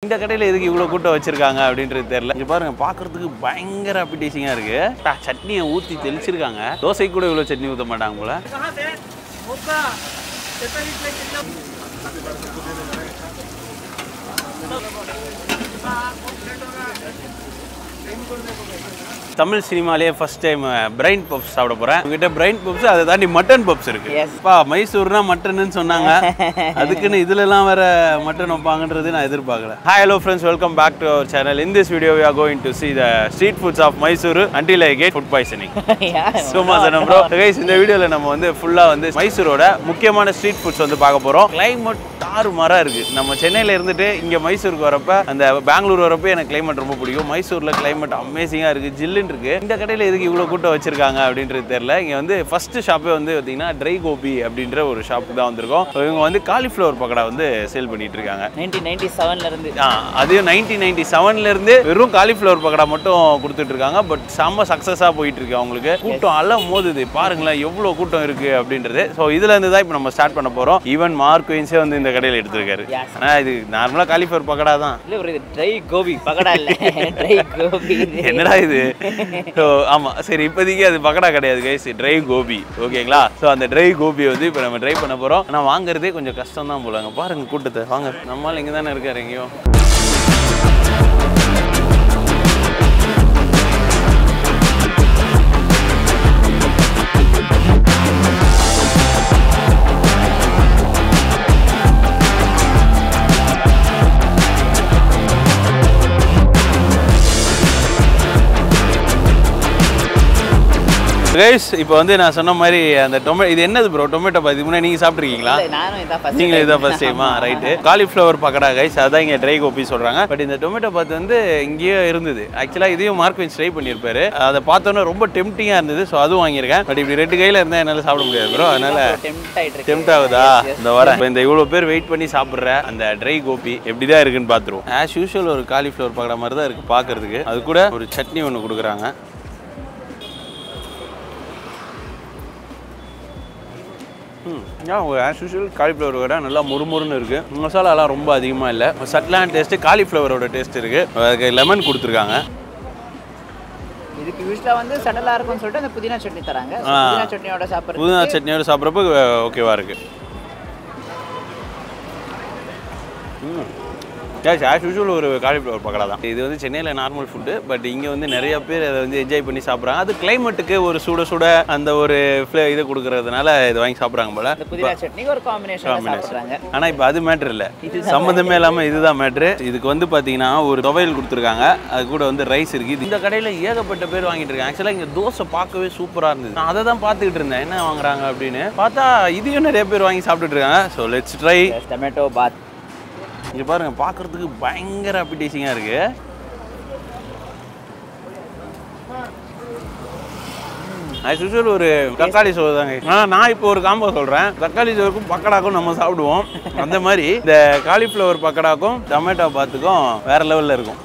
இந்த கடையில் எதுக்கு இவ்வளோ கூட்டம் வச்சிருக்காங்க அப்படின்றது தெரியல இங்க பாருங்க பார்க்கறதுக்கு பயங்கர அப்பிடைசிங்காக இருக்கு டா, சட்னியை ஊற்றி தெளிச்சிருக்காங்க தோசை கூட இவ்வளோ சட்னி ஊற்ற மாட்டாங்க போல தமிழ் சினிமாலேயே ஃபர்ஸ்ட் டைம் பிரைன் பப்ஸ் சாப்பிட போறேன் உங்ககிட்ட பிரைன் பப்ஸ் அதை தாண்டி மட்டன் பப்ஸ் இருக்கு Yes. பா மைசூர்னா மட்டன்னு சொன்னாங்க அதுக்குன்னு இதுல எல்லாம் வேற மட்டன் வைப்பாங்கன்றது நான் எதிர்பார்க்கல hi hello friends welcome back to our channel in this video we are going to see the street foods of Mysore until I get food poisoning சும்மா சொன்ன ப்ரோ கைஸ் இந்த வீடியோவில் நம்ம வந்து ஃபுல்லாக வந்து மைசூரோட முக்கியமான ஸ்ட்ரீட் ஃபுட்ஸ் வந்து பார்க்க போகிறோம் கிளைமேட் தாறு மரம் இருக்கு நம்ம சென்னையில் இருந்துட்டு இங்கே மைசூருக்கு வரப்ப அந்த பெங்களூர் வரப்ப எனக்கு கிளைமேட் ரொம்ப பிடிக்கும் மைசூரில் கிளைமேட் அமேசிங்காக இருக்கு ஜில்லுன்னு இருக்கு இந்த கடையில் எதுக்கு இவ்வளோ கூட்டம் வச்சிருக்காங்க அப்படின்றது தெரியல இங்கே வந்து ஃபர்ஸ்ட் ஷாப்பே வந்து பார்த்தீங்கன்னா ட்ரை கோபி அப்படின்ற ஒரு ஷாப்புக்கு தான் வந்திருக்கோம் இவங்க வந்து காலிஃப்ளவர் பக்கடா வந்து சேல் பண்ணிட்டு இருக்காங்க நைன்டீன் நைன்டி செவன்ல இருந்து ஆ, அதையும் நைன்டீன் நைன்டி செவன்லேருந்து வெறும் காலிஃப்ளவர் பக்கடா மட்டும் கொடுத்துட்டு இருக்காங்க பட் செம்ம சக்ஸஸாக போயிட்டு இருக்கு அவங்களுக்கு கூட்டம் அல மோதுது பாருங்களேன் எவ்வளோ கூட்டம் இருக்கு அப்படின்றது ஸோ இதுல இருந்து தான் இப்போ நம்ம ஸ்டார்ட் பண்ண போறோம் ஈவன் மார்க் குயின்ஸே வந்து இந்த கடையில் எடுத்திருக்காரு Yes. ஆனால் இது நார்மலாக காலிஃப்ளவர் பக்கடா தான் இல்ல ஒரு ட்ரை கோபி பகடா இல்ல ட்ரை கோபி இது. என்னடா இது ஸோ ஆமாம் சரி இப்போதைக்கு அது பக்கடா கிடையாது கைஸ் ட்ரை கோபி ஓகேங்களா ஸோ அந்த ட்ரை கோபியை வந்து இப்போ நம்ம ட்ரை பண்ண போகிறோம் ஆனால் வாங்குறதே கொஞ்சம் கஷ்டம் தான் போலாங்க பாருங்க கூட்டத்தை வாங்க நம்மளால் இங்கே தானே இருக்காரு எங்கேயோ கைஸ் இப்போ வந்து நான் சொன்ன மாதிரி அந்த டொமே இது என்னது ப்ரோ டொமேட்டோ பாதி முன்னாடி நீங்கள் சாப்பிட்ருக்கீங்களா இல்ல, நானும் இதான் first நீங்க time. இதான் ஃபர்ஸ்ட் டைமா ரைட்டு காலிஃப்ளவர் பக்கடா கைஸ் அதான் இங்கே ட்ரை கோபி சொல்றாங்க பட் இந்த டொமேட்டோ பாத்து வந்து இங்கேயே இருந்தது ஆக்சுவலாக இதையும் மார்க் வெஞ்ச் ட்ரை பண்ணியிருப்பாரு அதை பார்த்தோன்னே ரொம்ப டெம்டிங்காக இருந்தது ஸோ அதுவும் வாங்கியிருக்கேன் பட் இப்படி ரெண்டு கையில் இருந்தால் என்னால் சாப்பிட முடியாது ப்ரோ அதனால Tempt ஆயிட்டு இருக்கு. டெம்ட் ஆகுதா Yes, yes. இந்த வரேன் இப்போ இந்த இவ்வளோ பேர் வெயிட் பண்ணி சாப்பிட்ற அந்த ட்ரை கோபி எப்படி தான் இருக்குன்னு பார்த்துருவோம் ஆஸ் யூஷுவல் ஒரு காலிஃப்ளவர் பக்கடா மாதிரி தான் இருக்குது பார்க்கறதுக்கு அது கூட ஒரு சட்னி ஒன்று கொடுக்குறாங்க ம் ஆஸ் யூஷுவல் காலிஃப்ளவர் விட நல்லா முறுமுறுன்னு இருக்குது மசாலாலாம் ரொம்ப அதிகமாக இல்லை சட்லான் டேஸ்ட்டு காலிஃப்ளவரோட டேஸ்ட் இருக்குது அதுக்கு லெமன் கொடுத்துருக்காங்க இதுக்கு யூஸ்வலா வந்து சடலா இருக்கும்னு சொல்லிட்டு அந்த புதினா சட்னி தராங்க So, ஆ. புதினா சட்னியோட சாப்பிடுறது புதினா சட்னியோட சாப்பிட்றப்ப ஓகேவா இருக்குது ம் கேஷ் ஆஸ் யூஷுவல் ஒரு காலிஃப்ளவர் பக்கடா தான் இது வந்து சென்னையில் நார்மல் ஃபுட்டு பட் இங்கே வந்து நிறைய பேர் அதை வந்து என்ஜாய் பண்ணி சாப்பிட்றாங்க அது கிளைமேட்டுக்கு ஒரு சுட சுட அந்த ஒரு ஃப்ளே இது கொடுக்கறதுனால இது வாங்கி சாப்பிட்றாங்க போல இந்த புதினா சட்னி ஒரு காம்பினேஷன் சாப்பிடுறாங்க ஆனால் இப்போ அது மேட்ரு இல்லை சம்மந்தமே இல்லாமல் இதுதான் மேட்ரு இதுக்கு வந்து பார்த்தீங்கன்னா ஒரு துவையல் கொடுத்துருக்காங்க அது கூட வந்து ரைஸ் இருக்குது இது இந்த கடையில் ஏகப்பட்ட பேர் வாங்கிட்டு இருக்காங்க ஆக்சுவலாக இங்கே தோசை பார்க்கவே சூப்பராக இருந்தது நான் அதை தான் பார்த்துக்கிட்டு இருந்தேன் என்ன வாங்குறாங்க அப்படின்னு பார்த்தா இதையும் நிறைய பேர் வாங்கி சாப்பிட்டுட்டு இருக்காங்க so let's try tomato bath இங்கே பாருங்க பார்க்கறதுக்கு பயங்கர அப்பிடைசிங்காக இருக்கு ஆஸ் யூஷுவல் ஒரு தக்காளி சோறு தாங்க ஆனால் நான் இப்போ ஒரு காம்போ சொல்கிறேன் தக்காளி சோறுக்கும் பக்கடாக்கும் நம்ம சாப்பிடுவோம் அந்த மாதிரி இந்த காலிஃப்ளவர் பக்கடாக்கும் டொமேட்டோ பாத்துக்கும் வேற லெவலில் இருக்கும்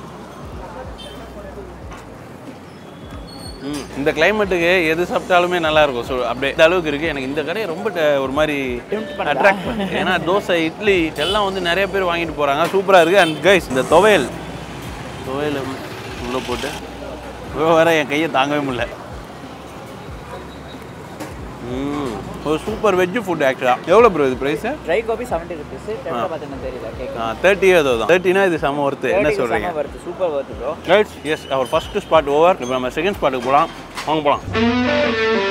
ம், இந்த கிளைமேட்டுக்கு எது சாப்பிட்டாலுமே நல்லா இருக்கும் ஸோ அப்படியே இந்த அளவுக்கு இருக்கு எனக்கு இந்த கடையை ரொம்ப ட- ஒரு மாதிரி அட்ராக்ட் பண்ணுது ஏன்னா தோசை இட்லி எல்லாம் வந்து நிறைய பேர் வாங்கிட்டு போறாங்க சூப்பரா இருக்கு அண்ட் கைஸ் இந்த துவையல் துவையல் உள்ள போட்டு இவ்வளோ வர என் கையை தாங்கவே முடியல ம், ஒரு சூப்பர் வெஜ் ஃபுட் ஆக்சுவலாக எவ்வளோ ப்ரோ இது price dry gobi seventy rupees tomato bath என்ன தெரியல கேட்க தேர்ட்டி ஏதோ தான் தேர்ட்டினா இது செம ஒர்த்து என்ன சொல்கிறீங்க வருது சூப்பர் வருது bro right yes our first spot over இப்போ நம்ம செகண்ட் ஸ்பாட்டுக்கு போகலாம் வாங்க போகலாம்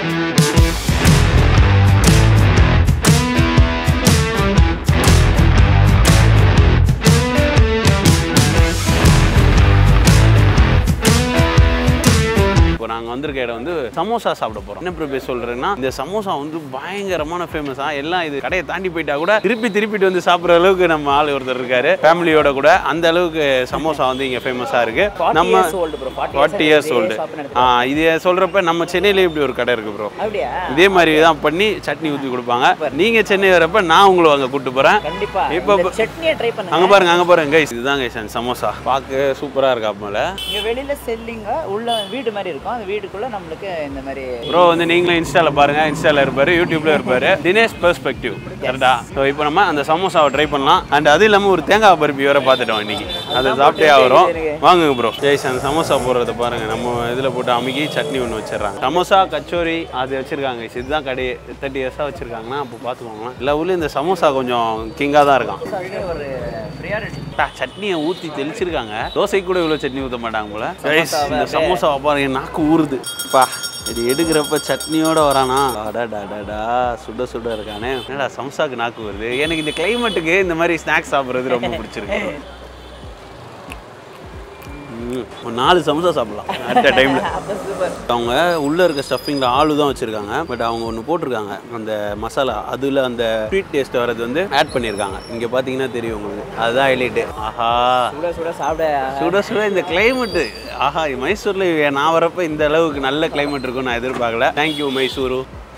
இப்போ நாங்கள் வந்திருக்க இடம் வந்து சமோசா சாப்பிட போகிறோம் என்ன ப்ரிப்பேர் சொல்கிறேன்னா இந்த சமோசா வந்து பயங்கரமான ஃபேமஸா எல்லாம் இது கடையை தாண்டி போயிட்டா கூட திருப்பி திருப்பிட்டு வந்து சாப்பிட்ற அளவுக்கு நம்ம ஆள் ஒருத்தர் இருக்காரு ஃபேமிலியோட கூட அந்த அளவுக்கு சமோசா வந்து இங்கே ஃபேமஸாக இருக்கு நம்ம years old bro forty years old ஆ இது சொல்கிறப்ப நம்ம சென்னையிலே இப்படி ஒரு கடை இருக்கு ப்ரோ அப்படியா இதே மாதிரி தான் பண்ணி சட்னி ஊற்றி கொடுப்பாங்க நீங்கள் சென்னை வரப்ப நான் உங்களை அங்கே கூப்பிட்டு போகிறேன் கண்டிப்பா இப்போ இந்த சட்னியை ட்ரை பண்ணுங்க அங்கே பாருங்க அங்கே பாருங்க கைஸ் இதுதான் கைஸ் அந்த சமோசா பார்க்க சூப்பராக இருக்கா மேலே இங்க வெளியில செல்லிங்க உள்ள வீடு மாதிரி இருக்கும் அந்த வீடு ஸ்ட்ரீட்டுக்குள்ள நம்மளுக்கு இந்த மாதிரி ப்ரோ வந்து நீங்களும் இன்ஸ்டால பாருங்க இன்ஸ்டால இருப்பாரு யூடியூப்ல இருப்பாரு தினேஷ் பெர்ஸ்பெக்டிவ் கரெக்டா ஸோ இப்போ நம்ம அந்த சமோசாவை ட்ரை பண்ணலாம் அண்ட் அது இல்லாம ஒரு தேங்காய் பருப்பி வேற பார்த்துட்டோம் இன்னைக்கு அது சாப்பிட்டே ஆகிறோம் வாங்குங்க ப்ரோ ஜெய்ஸ் அந்த சமோசா போடுறத பாருங்க நம்ம இதுல போட்டு அமுக்கி சட்னி ஒன்று வச்சிடறாங்க சமோசா கச்சோரி அது வச்சிருக்காங்க இதுதான் கடை தேர்ட்டி இயர்ஸாக வச்சிருக்காங்கன்னா அப்போ பார்த்துக்கோங்க எல்லா ஊர்லயும் இந்த சமோசா கொஞ்சம் கிங்காக தான் இருக்கான் அதுவே ஒரு ப்ரியாரிட்டி பா, சட்னியை ஊற்றி தெளிச்சிருக்காங்க தோசைக்கு கூட இவ்வளோ சட்னி ஊற்ற மாட்டாங்க போல Guys, இந்த சமோசாவை பாருங்க நாக்கு ஊறுது பா இது எடுக்கிறப்ப சட்னியோட வரானா அடாடாடாடா சுட சுட இருக்கானே என்னடா சமோசாக்கு நாக்கு வருது எனக்கு இந்த கிளைமேட்டுக்கு இந்த மாதிரி ஸ்நாக்ஸ் சாப்பிட்றது ரொம்ப பிடிச்சிருக்கு ம், ஒரு நாலு சமோசா சாப்பிடலாம் அடுத்த டைமில் அப்போ சூப்பர் அவங்க உள்ளே இருக்க ஸ்டஃபிங்கில் ஆளு தான் வச்சுருக்காங்க பட் அவங்க ஒன்று போட்டிருக்காங்க அந்த மசாலா அதில் அந்த ஸ்வீட் டேஸ்ட் வரது வந்து ஆட் பண்ணியிருக்காங்க இங்கே பார்த்தீங்கன்னா தெரியும் உங்களுக்கு அதுதான் ஹைலைட்டு ஆஹா சுட சுட சாப்பிட சுட சுட இந்த கிளைமேட்டு ஆஹா மைசூரில் நான் வரப்ப இந்த அளவுக்கு நல்ல கிளைமேட் இருக்கும்னு நான் எதிர்பார்க்கல தேங்க்யூ மைசூரு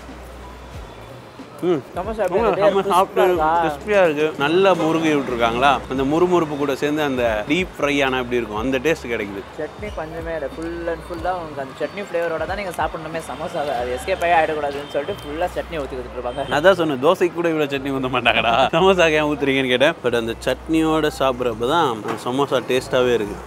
ம் சமோசா ரொம்ப செம்ம சாப்பிட்டு கிறிஸ்பியாக இருக்கு நல்லா முருகி விட்டுருக்காங்களா அந்த முறுமுறுப்பு கூட சேர்ந்து அந்த டீப் ஃப்ரை ஆனால் எப்படி இருக்கும் அந்த டேஸ்ட் கிடைக்குது சட்னி பஞ்சமே இல்லை ஃபுல் அண்ட் ஃபுல்லாக உங்களுக்கு அந்த சட்னி ஃப்ளேவரோட தான் நீங்கள் சாப்பிடணுமே சமோசா அது எஸ்கேப் ஆகி ஆகிடக்கூடாதுன்னு சொல்லிட்டு ஃபுல்லாக சட்னி ஊற்றி கொடுத்துட்டு இருப்பாங்க நான் தான் சொன்னேன் தோசைக்கு கூட இவ்வளோ சட்னி ஊற்ற மாட்டாங்கடா சமோசாக்கு ஏன் ஊற்றுறீங்கன்னு கேட்டேன் பட் அந்த சட்னியோட சாப்பிட்றப்ப தான் அந்த சமோசா டேஸ்ட்டாகவே இருக்குது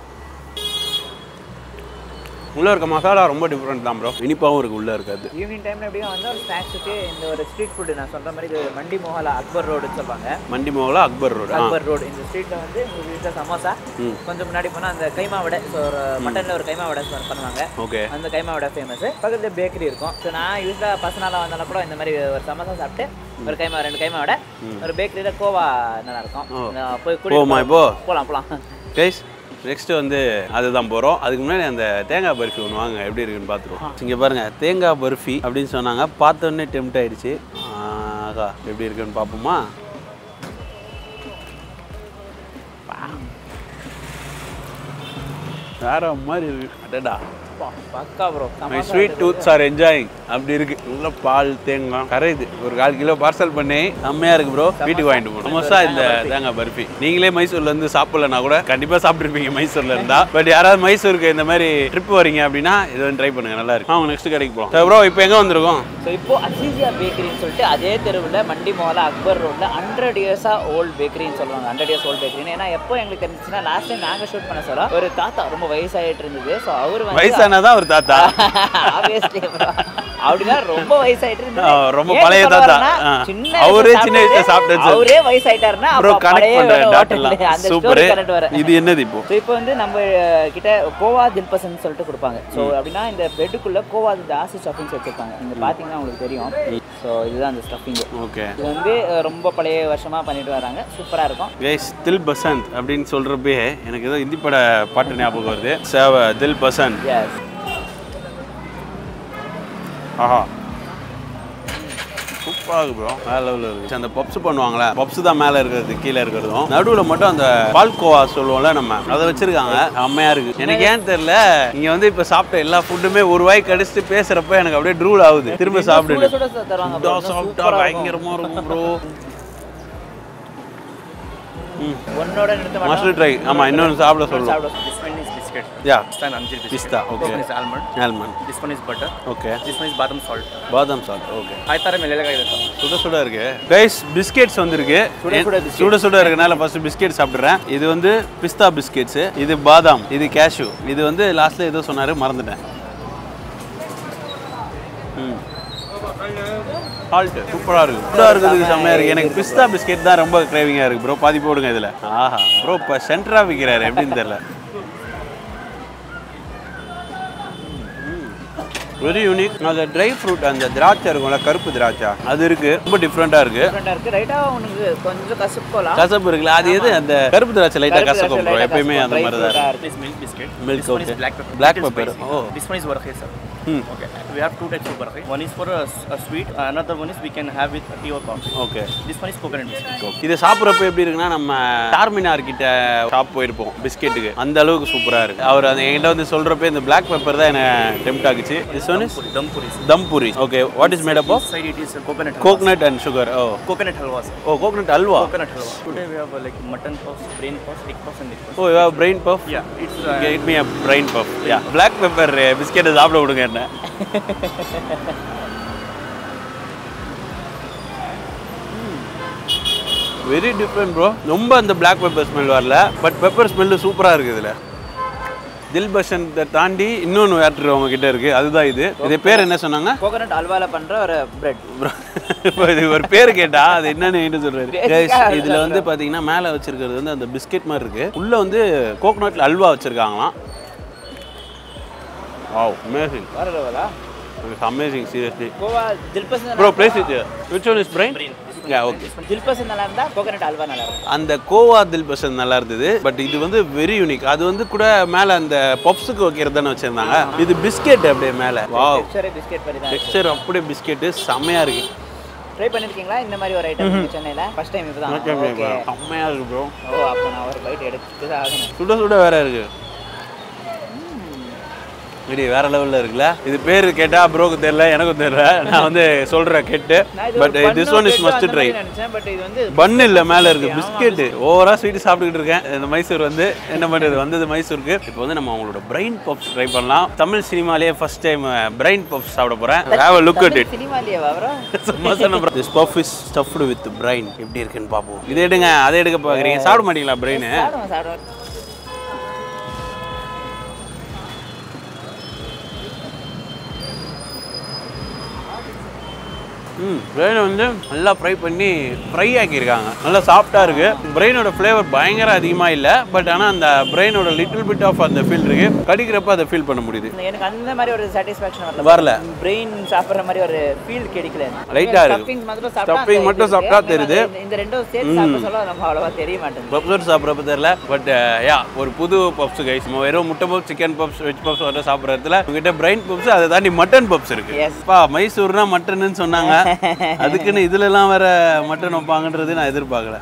உள்ளே இருக்க மசாலா ரொம்ப டிஃப்ரெண்ட் தான் ப்ரோ இனிப்பாகவும் இருக்குது உள்ளே இருக்காது ஈவினிங் டைமில் எப்படியும் வந்து ஒரு ஸ்நாக்ஸுக்கு இந்த ஒரு ஸ்ட்ரீட் ஃபுட்டு நான் சொல்கிற மாதிரி இது மண்டி மோகலா அக்பர் ரோடுன்னு சொல்லுவாங்க மண்டி மோகலா அக்பர் ரோடு ஆ அக்பர் ரோடு இந்த ஸ்ட்ரீட்டில் வந்து உங்கள் வீட்டில் சமோசா ம். கொஞ்சம் முன்னாடி போனால் அந்த கைமா வடை ஸோ ஒரு மட்டனில் ஒரு கைமா வடை பண்ணுவாங்க ஓகே அந்த கைமா வடை ஃபேமஸ் பக்கத்தில் பேக்கரி இருக்கும் ஸோ நான் யூஸ்வலாக பசனால வந்தாலும் கூட இந்த மாதிரி ஒரு சமோசா சாப்பிட்டு ஒரு கைமா ரெண்டு கைமா வடை ஒரு பேக்கரியில் கோவா நல்லா இருக்கும் நான் போய் போமா கூட்டிட்டு இப்போ போகலாம் போகலாம் கைஸ் நெக்ஸ்ட் வந்து அதுதான் போகிறோம் அதுக்கு முன்னாடி அந்த தேங்காய் பர்ஃபி ஒன்று வாங்க எப்படி இருக்குன்னு பார்த்துருவோம் இங்கே பாருங்க தேங்காய் பர்ஃபி அப்படின்னு சொன்னாங்க பார்த்தோன்னே டெம்ட் ஆயிடுச்சு ஆகா எப்படி இருக்குன்னு பார்ப்போமா வேற மாதிரி இருக்கு அடடா பா- பக்கா bro my sweet tooths are enjoying அப்படி இருக்கு உள்ள பால் தேங்காய் கரையுது ஒரு கால் கிலோ பார்சல் பண்ணி செம்மையா இருக்கு ப்ரோ வீட்டுக்கு வாங்கிட்டு போகணும் சமோசா இந்த தேங்காய் பர்ஃபி நீங்களே மைசூர்ல இருந்து சாப்பிடலனா கூட கண்டிப்பா சாப்பிட்டுருப்பீங்க மைசூர்ல இருந்தா பட் யாராவது மைசூருக்கு இந்த மாதிரி ட்ரிப் வரீங்க அப்படின்னா இது வந்து ட்ரை பண்ணுங்க நல்லா இருக்கு அவங்க நெக்ஸ்ட் கடைக்கு போகலாம் ப்ரோ இப்போ எங்க வந்திருக்கோம் ஸோ இப்போ அசீசியா பேக்கரின்னு சொல்லிட்டு அதே தெருவில் மண்டி மோகலா அக்பர் ரோட்டில் ஹண்ட்ரட் இயர்ஸாக ஓல்ட் பேக்கரின்னு சொல்லுவாங்க ஹண்ட்ரட் இயர்ஸ் ஓல்ட் பேக்கரின்னு ஏன்னா எப்போ எங்களுக்கு இருந்துச்சுன்னா லாஸ்ட் டைம் நாங்கள் ஷூட் பண்ண சொல்ல ஒரு தாத்தா ரொம்ப வயசாயிட்டு இருந்தது ஸோ அவர் வந்து வயசானதான் ஒரு தாத்தா Obviously bro. அப்படின்னா ரொம்ப வயசாயிட்டு இருந்தது. ஆ, ரொம்ப ஏன் பழைய சொல்ல தாத்தா. வரேன்னா, ஆ. சின்ன அவரே வயசுல சின்ன வயசுல சாப்பிட்டது. அவரே வயசாயிட்டாருன்னா ப்ரோ அப்ப கனெக்ட் பழைய பண்றேன் hotel, டாட்டெல்லாம் அந்த சூப்பர் story கனெக்ட் வரேன் இது என்னது இப்போ ஸோ இப்போ வந்து நம்ம கிட்ட கோவா தில்பசன் சொல்லிட்டு கொடுப்பாங்க ஸோ அப்படின்னா இந்த பிரெட்டுக்குள்ள கோவா ஜாஸ்தி ஸ்டஃபிங்ஸ் வச்சிருப்பாங்க இங்க பார்த்தீங்கன்னா உங்களுக்கு தெரியும் ஸோ இதுதான் அந்த ஸ்டஃபிங் ஓகே இது வந்து அஹ், ரொம்ப பழைய வருஷமா பண்ணிட்டு வராங்க சூப்பரா இருக்கும் கைஸ் தில் பசந்த் அப்படின்னு சொல்றப்பே எனக்கு ஏதோ ஹிந்தி பட பாட்டு ஞாபகம் வருது சேவ தில் பசந்த் எஸ் ஆஹா சூப்பராக இருக்கு ப்ரோ வேற லெவலில் இருக்கு அந்த பப்ஸ் பண்ணுவாங்களே பப்ஸ் தான் மேலே இருக்கிறது கீழே இருக்கிறதும் நடுவில் மட்டும் அந்த பால்கோவா சொல்லுவோம்ல நம்ம அதை வச்சிருக்காங்க செம்மையா இருக்கு எனக்கு ஏன் தெரியல இங்க வந்து இப்போ சாப்பிட்ட எல்லா ஃபுட்டுமே ஒரு வாய் கடிச்சிட்டு பேசுறப்ப எனக்கு அப்படியே ட்ரூல் ஆகுது திரும்ப சுட சாப்பிட்டு சுட தருவாங்க bro. இன்னும் சாப்பிட்டா சூப்பரா இருக்கும். பயங்கரமா இருக்கும் ப்ரோ ஒன்னோட நிறுத்த மஸ்ட் மாட்டோம் ட்ரை ஆமா இன்னொன்று சாப்பிட சொல்லுவோம் சாப்பிட This one is biscuit. யா This one Anjir biscuit. பிஸ்தா This okay one is almond. Almond This one is butter. Okay This one is badam salt. Badam salt okay ಆಯ್ತಾರೆ ಮೇಲೆಲ್ಲ ಇದೆ ಸರ್ சுட சுட இருக்கு கைஸ் பிஸ்கெட்ஸ் வந்திருக்கு சுட சுட biscuit. சுட சுட இருக்கனால ஃபர்ஸ்ட் பிஸ்கெட் சாப்பிடுறேன் இது வந்து பிஸ்தா பிஸ்கெட்ஸ் இது பாதாம் இது கேஷ்யூ இது வந்து லாஸ்ட்ல ஏதோ சொன்னாரு மறந்துட்டேன் ம் சால்ட் சூப்பராக இருக்கு சூப்பராக இருக்குது செம்மையாக இருக்குது எனக்கு பிஸ்தா பிஸ்கெட் தான் ரொம்ப கிரேவிங்காக இருக்குது ப்ரோ பாதி போடுங்க இதில் ஆஹா ப்ரோ இப்போ சென்டராக விற்கிறாரு எப்படின்னு தெரியல வெரி யூனிக் அந்த ட்ரை ஃப்ரூட் அந்த திராட்சை இருக்கும்ல கருப்பு திராட்சை அது இருக்கு ரொம்ப டிஃப்ரெண்டாக இருக்கு டிஃப்ரெண்டாக இருக்கு ரைட்டா உனக்கு கொஞ்சம் கசப்பு போகலாம் கசப்பு இருக்குல்ல அது எது அந்த கருப்பு திராட்சை லைட்டாக கருப்பு கசக்கும் திராட்சை ப்ரோ light ஆ எப்பயுமே கசக்கும். அந்த dry மாதிரி தான் fruit ஆ இருக்கு இருக்கு. This milk biscuit. Milk, this one okay. is black pepper. Black Little pepper. spicy. Oh. This one is warhe sir. Hmm. Okay. We have two types of barfi. One is for a, s- a sweet. Another one is we can have with tea or coffee. Okay This one is coconut biscuit. இது சாப்பிட்றப்ப எப்படி இருக்குன்னா நம்ம டார்மினார் கிட்ட shop போயிருப்போம் பிஸ்கெட்டுக்கு அந்த அளவுக்கு சூப்பராக இருக்கு அவர் அந்த என்கிட்ட வந்து சொல்கிறப்ப இந்த பிளாக் பெப்பர் தான் எனக்கு டெம்ட் ஆகுச்சு this one is Dum puris. Dum puri okay what is made up of Side it is a coconut halwa. Coconut and sugar oh Coconut halwa. sir. Oh coconut halwa Coconut halwa. Today we have uh, like mutton puffs, brain puffs, egg puffs, and egg puffs. Oh you have brain puff Yeah, it's uh, get me a brain puff yeah black pepper பிஸ்கெட்டை சாப்பிட விடுங்க என்ன very different bro ரொம்ப அந்த black pepper smell வரல but pepper ஸ்மெல்லு சூப்பராக இருக்குது இதில் தில் பசந்தை தாண்டி இன்னொன்று வேட்டர் அவங்க கிட்ட இருக்கு அதுதான் இது இது பேர் என்ன சொன்னாங்க கோகனட் அல்வால பண்ற ஒரு பிரெட் இப்போ இது ஒரு பேர் கேட்டா அது என்னன்னு என்ன சொல்றாரு Basic-ஆ Guys, அதுதான் இதுல வந்து பாத்தீங்கன்னா மேல வச்சிருக்கிறது வந்து அந்த பிஸ்கெட் மாதிரி இருக்கு உள்ள வந்து கோகனட்ல அல்வா வச்சிருக்காங்களாம் வாவ் அமேசிங் வர லெவலா அமேசிங் சீரியஸ்லி கோவா தில்பஸ் bro place it which one is brain yeah okay தில்பஸ் நல்லா இருந்தா கோகனட் அல்வா நல்லா இருக்கும் அந்த கோவா தில் பசந்த் நல்லா இருந்தது பட் இது வந்து வெரி யூனிக் அது வந்து கூட மேல அந்த பப்ஸுக்கு வைக்கிறது தானே வச்சிருந்தாங்க இது பிஸ்கெட் அப்படியே மேல வாவ் டெக்ஸ்சரே பிஸ்கெட் மாதிரி தான் டெக்ஸ்டர் அப்படியே பிஸ்கெட்டு செம்மையா இருக்கு ட்ரை பண்ணிருக்கீங்களா இந்த மாதிரி ஒரு ஐட்டம் சென்னையில ஃபர்ஸ்ட் டைம் இப்பதான் ஓகே செம்மையா இருக்கு ப்ரோ ஓ அப்போ நான் ஒரு பைட் எடுத்து தான் ஆகணும் சுட சுட வேற இருக்கு இப்படி வேற லெவல்ல இருக்குல்ல இது பேர் கேட்டா ப்ரோக்கு தெரியல எனக்கும் தெரியல நான் வந்து சொல்றேன் கேட்டு நான் இது பட் ஒரு this bun one is bread must அந்த ட்ரை மாதிரி நினைச்சேன் பட் இது வந்து பன் இல்ல மேல இருக்கு பிஸ்கெட் ஓவரா ஸ்வீட் சாப்பிட்டுக்கிட்டு இருக்கேன் இந்த மைசூர் வந்து என்ன பண்றது வந்தது மைசூருக்கு இப்போ வந்து நம்ம அவங்களோட பிரைன் பப்ஸ் ட்ரை பண்ணலாம் தமிழ் சினிமாலேயே ஃபர்ஸ்ட் டைம் பிரைன் பப்ஸ் சாப்பிட போறேன் have a look at it சினிமாலேயே வரோம் சும்மா சொன்ன this puff is stuffed with brain எப்படி இருக்குன்னு பார்ப்போம் இதை எடுங்க அதை எடுக்க பார்க்குறீங்க சாப்பிட மாட்டீங்களா பிரெயின் சாப்பிடுவோம் சாப்பிடுவோம் ம் பிரெயினை வந்து நல்லா ஃப்ரை பண்ணி ஃப்ரை ஆக்கியிருக்காங்க நல்லா சாஃப்டாக இருக்கு பிரெயினோட ஃப்ளேவர் பயங்கர அதிகமாக இல்லை பட் ஆனால் அந்த பிரெயினோட லிட்டில் பிட் ஆஃப் அந்த ஃபீல் இருக்கு கடிக்கிறப்ப அதை ஃபீல் பண்ண முடியுது எனக்கு அந்த மாதிரி ஒரு சாட்டிஸ்ஃபேக்ஷன் வரல வரல பிரெயின் சாப்பிடுற மாதிரி ஒரு ஃபீல் கிடைக்கல Light-ஆ இருக்கு. ஸ்டஃபிங் மட்டும் சாப்பிட்டா Stuffing அந்த மட்டும் இது சாப்பிட்டா இருக்கு. தெரியுது. இந்த- இந்த ரெண்டும் சேர்த்து சாப்பிட சொல்ல நம்ம அவ்வளவா தெரிய மாட்டேங்குது பப்ஸ் சாப்பிட்றப்ப தெரியல பட் யா ஒரு புது பப்ஸ் கைஸ் நம்ம வெறும் முட்டை puffs chicken puffs veg puffs வர சாப்பிட்றதுல உங்ககிட்ட பிரைன் பப்ஸ் அதை தாண்டி மட்டன் பப்ஸ் இருக்கு Yes. பா மைசூர்னா மட்டன்னு சொன்னாங்க அதுக்குன்னு இதுல எல்லாம் வேற மட்டன் வைப்பாங்கன்றது நான் எதிர்பார்க்கல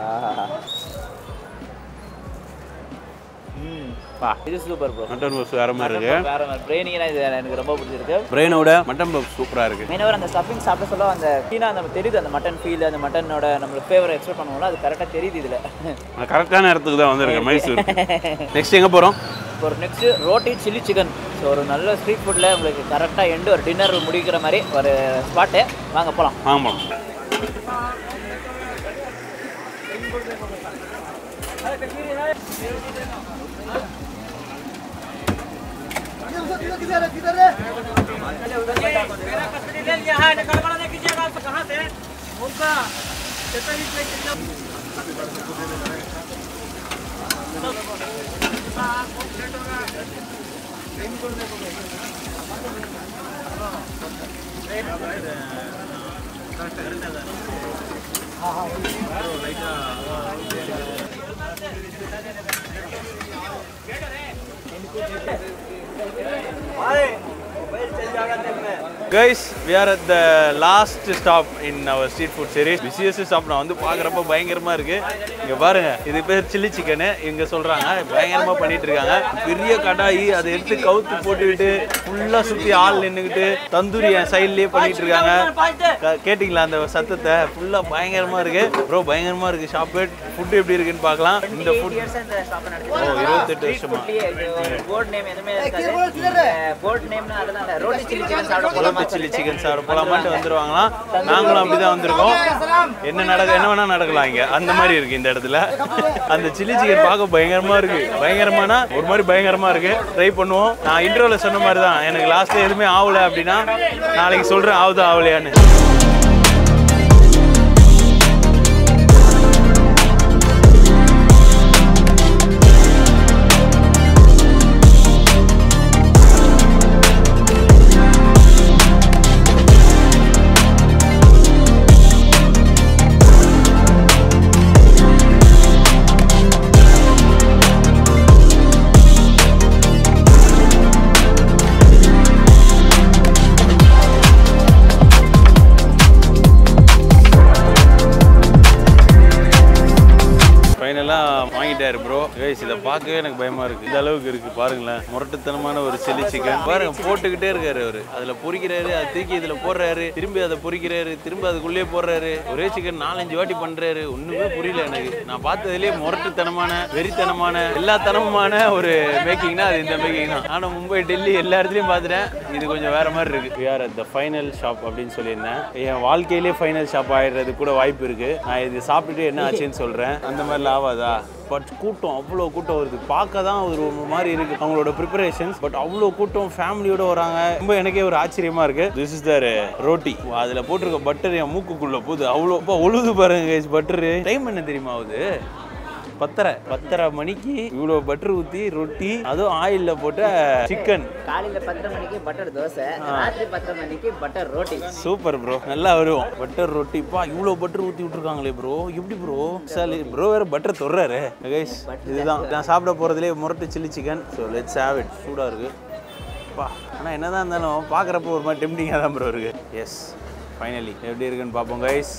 ம் பா இது சூப்பர் ப்ரோ மட்டன் பப்ஸ் வேற மாதிரி இருக்கு வேற மாதிரி பிரெயினிங்னா இது எனக்கு ரொம்ப பிடிச்சிருக்கு பிரெயினோட மட்டன் பப்ஸ் சூப்பரா இருக்கு மெயினாக அந்த ஸ்டஃபிங் சாப்பிட சொல்ல அந்த கீழே நமக்கு தெரியுது அந்த மட்டன் ஃபீல் அந்த மட்டனோட நம்மளுக்கு ஃபேவர் எக்ஸ்பெக்ட் பண்ணுவோம்ல அது கரெக்டாக தெரியுது இதில் நான் கரெக்டான இடத்துக்கு தான் வந்திருக்கேன் மைசூர் நெக்ஸ்ட் எங்க போறோம் ஒரு நெக்ஸ்ட் ரோட்டி சில்லி சிக்கன் ஸோ ஒரு நல்ல ஸ்ட்ரீட் ஃபுட்டில் உங்களுக்கு கரெக்டாக எண்டு ஒரு டின்னர் முடிக்கிற மாதிரி ஒரு ஸ்பாட்டு வாங்க போகலாம் வாங்க போலாம் guys we are at the last stop in our street food series PCS stop நான் வந்து பார்க்குறப்ப பயங்கரமா இருக்கு இங்க பாருங்க இது பேர் சில்லி சிக்கனு இங்க சொல்றாங்க பயங்கரமா பண்ணிட்டு இருக்காங்க பெரிய கடாயி அதை எடுத்து கவுத்து போட்டுக்கிட்டு ஃபுல்லா சுத்தி ஆள் நின்னுக்கிட்டு தந்தூரி என் சைட்லயே பண்ணிட்டு இருக்காங்க க- கேட்டிங்களா அந்த சத்தத்தை ஃபுல்லா பயங்கரமா இருக்கு ப்ரோ பயங்கரமா இருக்கு ஷாப் ஃபுட் எப்படி இருக்குன்னு பார்க்கலாம் இந்த ஃபுட் ஓ இருபத்தெட்டு வருஷமா போர்ட் நேம் எதுவுமே இருக்காது போர்ட் நேம்னா அதனால ரோட்டி சில்லி சிக்கன் சாப்பிட போகலாமா சில்லி சிக்கன் சாப்பிட போலாமான்ட்டு வந்துருவாங்களாம் நாங்களும் அப்படிதான் வந்திருக்கோம் என்ன நடக்க என்ன வேணா நடக்கலாம் இங்க அந்த மாதிரி இருக்கு இந்த இடத்துல அந்த சில்லி சிக்கன் பார்க்க பயங்கரமா இருக்கு பயங்கரமானா ஒரு மாதிரி பயங்கரமா இருக்கு ட்ரை பண்ணுவோம் நான் இன்டர்வியூல சொன்ன மாதிரி தான் எனக்கு லாஸ்ட்ல எதுவுமே ஆகல அப்படின்னா நாளைக்கு சொல்றேன் ஆகுதா ஆகலையான்னு பண்ணிட்டாரு ப்ரோ கைஸ் இதை பார்க்கவே எனக்கு பயமா இருக்கு இந்த அளவுக்கு இருக்கு பாருங்களேன் முரட்டுத்தனமான ஒரு சில்லி சிக்கன் பாருங்க போட்டுக்கிட்டே இருக்காரு அவரு அதுல பொரிக்கிறாரு அதை தூக்கி இதுல போடுறாரு திரும்பி அதை பொரிக்கிறாரு திரும்ப அதுக்குள்ளே போடுறாரு ஒரே சிக்கன் நாலஞ்சு வாட்டி பண்றாரு ஒண்ணுமே புரியல எனக்கு நான் பார்த்ததுலயே முரட்டுத்தனமான வெறித்தனமான எல்லா தனமுமான ஒரு மேக்கிங்னா அது இந்த மேக்கிங் தான் ஆனா மும்பை டெல்லி எல்லா இடத்துலயும் பார்த்துட்டேன் இது கொஞ்சம் வேற மாதிரி இருக்கு we are at the final shop அப்படின்னு சொல்லியிருந்தேன் என் வாழ்க்கையிலே ஃபைனல் ஷாப் ஆயிடுறது கூட வாய்ப்பு இருக்கு நான் இது சாப்பிட்டுட்டு என்ன ஆச்சுன்னு சொல்றேன் அந்த மாதிரிலாம் ஆகாதா பட் கூட்டம் அவ்வளோ கூட்டம் வருது பார்க்க தான் ஒரு ஒரு மாதிரி இருக்கு அவங்களோட ப்ரிப்பரேஷன்ஸ் பட் அவ்வளோ கூட்டம் ஃபேமிலியோட வராங்க ரொம்ப எனக்கே ஒரு ஆச்சரியமா இருக்கு திஸ் இஸ் தர் ரோட்டி அதில் போட்டிருக்க பட்டர் என் மூக்குக்குள்ள போகுது அவ்வளோ இப்போ ஒழுது பாருங்க பட்டரு டைம் என்ன தெரியுமா ஆகுது பத்தரை பத்தரை மணிக்கு இவ்வளோ பட்டர் ஊற்றி ரொட்டி அதுவும் ஆயிலில் போட்ட சிக்கன் காலையில பத்தரை மணிக்கு பட்டர் தோசை ராத்திரி பத்தரை மணிக்கு பட்டர் ரோட்டி சூப்பர் ப்ரோ நல்லா வரும் பட்டர் ரொட்டிப்பா இவ்வளோ பட்டர் ஊற்றி விட்ருக்காங்களே ப்ரோ எப்படி ப்ரோ சாலி ப்ரோ வேற பட்டர் தொடுறாரு கைஸ் இதுதான் நான் சாப்பிட போகிறதுலே முரட்டு chilli chicken so let's have it சூடாக இருக்கு பா ஆனால் என்னதான் இருந்தாலும் பார்க்குறப்போ ஒரு மாதிரி டெம்டிங்காக தான் ப்ரோ இருக்கு எஸ் ஃபைனலி எப்படி இருக்குன்னு பார்ப்போம் கைஸ்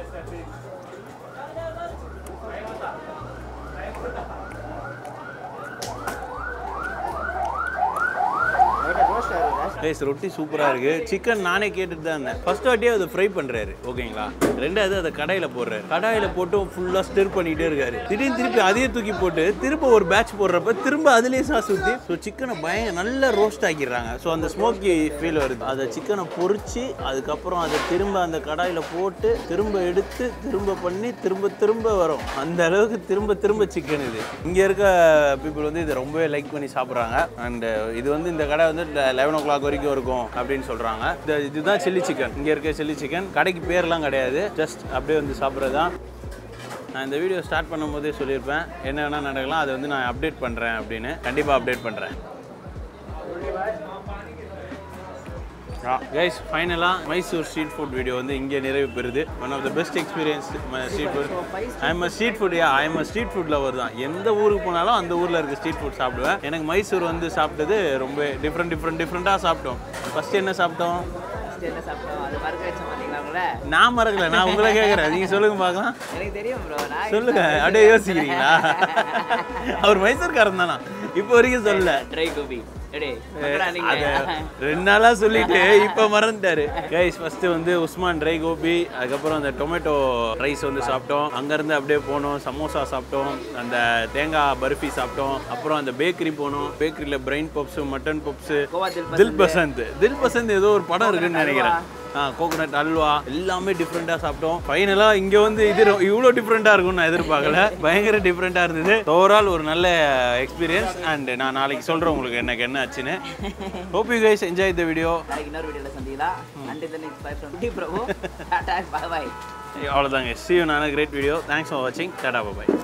ரைஸ் ரொட்டி சூப்பராக இருக்கு சிக்கன் நானே கேட்டுட்டு தான் இருந்தேன் ஃபர்ஸ்ட் வாட்டியே அதை ஃப்ரை பண்ணுறாரு ஓகேங்களா ரெண்டாவது அதை கடாயில் போடுறாரு கடாயில் போட்டு ஃபுல்லாக ஸ்டிர் பண்ணிகிட்டே இருக்காரு திடீர்னு திருப்பி அதையே தூக்கி போட்டு திரும்ப ஒரு பேட்ச் போடுறப்ப திரும்ப அதுலேயே சாஸ் ஊற்றி ஸோ சிக்கனை பய நல்லா ரோஸ்ட் ஆக்கிடுறாங்க ஸோ அந்த ஸ்மோக்கி ஃபீல் வருது அதை சிக்கனை பொரிச்சு அதுக்கப்புறம் அதை திரும்ப அந்த கடாயில் போட்டு திரும்ப எடுத்து திரும்ப பண்ணி திரும்ப திரும்ப வரும் அந்த அளவுக்கு திரும்ப திரும்ப சிக்கன் இது இங்கே இருக்க பீப்புள் வந்து இதை ரொம்பவே லைக் பண்ணி சாப்பிட்றாங்க அண்ட் இது வந்து இந்த கடை வந்து லெவன் ஓ கிளாக் வரைக்கும் இருக்கும் அப்படின்னு சொல்கிறாங்க இந்த இதுதான் சில்லி சிக்கன் இங்கே இருக்க சில்லி சிக்கன் கடைக்கு பேர்லாம் கிடையாது ஜஸ்ட் அப்படியே வந்து சாப்பிட்றது தான் நான் இந்த வீடியோ ஸ்டார்ட் பண்ணும்போதே சொல்லியிருப்பேன் என்ன வேணால் நடக்கலாம் அதை வந்து நான் அப்டேட் பண்ணுறேன் அப்படின்னு கண்டிப்பாக அப்டேட் பண்ணுறேன் கைஸ் ஃபைனலாக மைசூர் ஸ்ட்ரீட் ஃபுட் வீடியோ வந்து இங்கே நிறைவு பெறுது one of the best experience street food I'm a street food yeah I'm a street food lover தான் எந்த ஊருக்கு போனாலும் அந்த ஊரில் இருக்க ஸ்ட்ரீட் ஃபுட் சாப்பிடுவேன் எனக்கு மைசூர் வந்து சாப்பிட்டது ரொம்ப டிஃப்ரெண்ட் டிஃப்ரெண்ட் டிஃப்ரெண்ட்டாக சாப்பிட்டோம் ஃபஸ்ட்டு என்ன சாப்பிட்டோம் First என்ன சாப்பிட்டோம் அது மறக்க வச்ச மாட்டீங்களா உங்களை நான் மறக்கல நான் உங்களை கேட்குறேன் நீங்கள் சொல்லுங்க பார்க்கலாம் எனக்கு தெரியும் ப்ரோ நான் சொல்லுங்க அப்படியே யோசிக்கிறீங்களா அவர் மைசூர்காரன் தானா இப்போ வரைக்கும் சொல்லல ட்ரை கோபி எடே அது ரெண்டு நாளா சொல்லிட்டு இப்ப மறந்துட்டாரு கைஸ் ஃபர்ஸ்ட் வந்து உஸ்மான் ட்ரை கோபி அதுக்கப்புறம் அந்த டொமேட்டோ ரைஸ் வந்து சாப்பிட்டோம் அங்க இருந்து அப்படியே போனோம் சமோசா சாப்பிட்டோம் அந்த தேங்காய் பர்ஃபி சாப்பிட்டோம் அப்புறம் அந்த பேக்கரி போனோம் பேக்கரியில பிரெயின் பப்ஸ் மட்டன் பப்ஸ் கோவா தில் தில் பசந்த் தில் பசந்த் ஏதோ ஒரு படம் இருக்குன்னு நினைக்கிறேன் ஆ கோகோனட் அல்வா எல்லாமே டிஃப்ரெண்ட்டாக சாப்பிட்டோம் ஃபைனலாக இங்கே வந்து இது ரொ- இவ்வளோ டிஃப்ரெண்ட்டாக இருக்கும்னு நான் எதிர்பார்க்கல பயங்கர டிஃப்ரெண்ட்டாக இருந்தது ஓவரால் ஒரு நல்ல எக்ஸ்பீரியன்ஸ் அண்ட் நான் நாளைக்கு சொல்கிறேன் உங்களுக்கு எனக்கு என்ன ஆச்சுன்னு hope you guys enjoy the video நாளைக்கு இன்னொரு வீடியோவில் சந்திக்கலாம் அண்ட் இந்த next bye from T Prabhu டாடா பாய் பாய் அவ்வளோதாங்க சி யூ நான் கிரேட் வீடியோ தேங்க்ஸ் ஃபார் வாட்சிங் டாடா பாய்